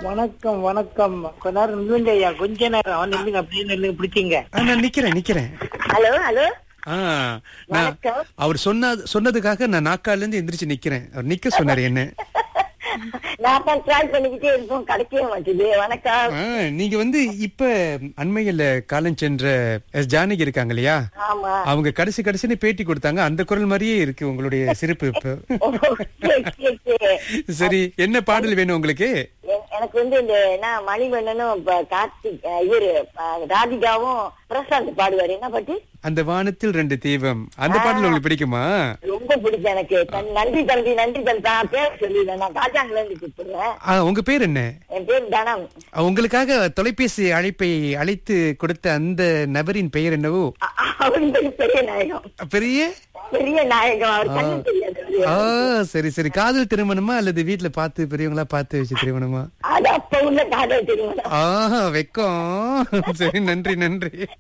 வணக்கம் வணக்கம் கொஞ்ச நேரம் நில்லுங்க ஐயா கொஞ்ச நேரம் அவன் நில்லுங்க அப்படியே நில்லுங்க பிடிச்சிங்க ஆ, நான் நிக்கிறேன் நிக்கிறேன் ஹலோ ஹலோ ஆ, நான் வணக்கம். அவர் சொன்ன சொன்னதுக்காக நான் நாக்கால இருந்து எந்திரிச்சு நிக்கிறேன் அவர் நிக்க சொன்னாரு என்ன நான் தான் ட்ரை பண்ணிக்கிட்டே இருக்கோம் கிடைக்கவே மாட்டேது வணக்கம் ஆ, நீங்க வந்து இப்ப அண்மையில காலம் சென்ற எஸ் ஜானகி இருக்காங்க இல்லையா ஆமா அவங்க கடைசி கடைசின்னு பேட்டி கொடுத்தாங்க அந்த குரல் மாதிரியே இருக்கு உங்களுடைய சிரிப்பு இப்ப ஓ, சரி, சரி, சரி. சரி என்ன பாடல் வேணும் உங்களுக்கு எ- எனக்கு வந்து இந்த என்ன மணிவண்ணனும் இப்ப கார்த்திக் அஹ், இவரு அஹ், ராதிகாவும் பிரசாந்த் பாடுவாரு என்ன பாட்டு அந்த வானத்தில் ரெண்டு தீபம் அந்த பாடல் உங்களுக்கு பிடிக்குமா ரொம்ப பிடிக்கும் எனக்கு தன்- நன்றி தம்பி நன்றி தம்பி நான் பேர் சொல்லிடுறேன் நான் காஜாங்கல இருந்து கூப்பிடுறேன் ஆ, உங்க பேர் என்ன என் பேர் தனம் ஆ, உங்களுக்காக தொலைபேசி அழைப்பை அழைத்து கொடுத்த அந்த நபரின் பெயர் என்னவோ அ- அவரு பேரு பெரிய நாயகம் பெரிய பெரிய நாயகம் அவர் கண்ணு தெரியாது அவரு. ஆ சரி சரி காதல் திருமணமா அல்லது வீட்டுல பார்த்து பெரியவங்களா பார்த்து வச்சு திருமணமா அது அப்ப உள்ள காதல் தெரியும் ஆஹ் வெக்கம் சரி நன்றி நன்றி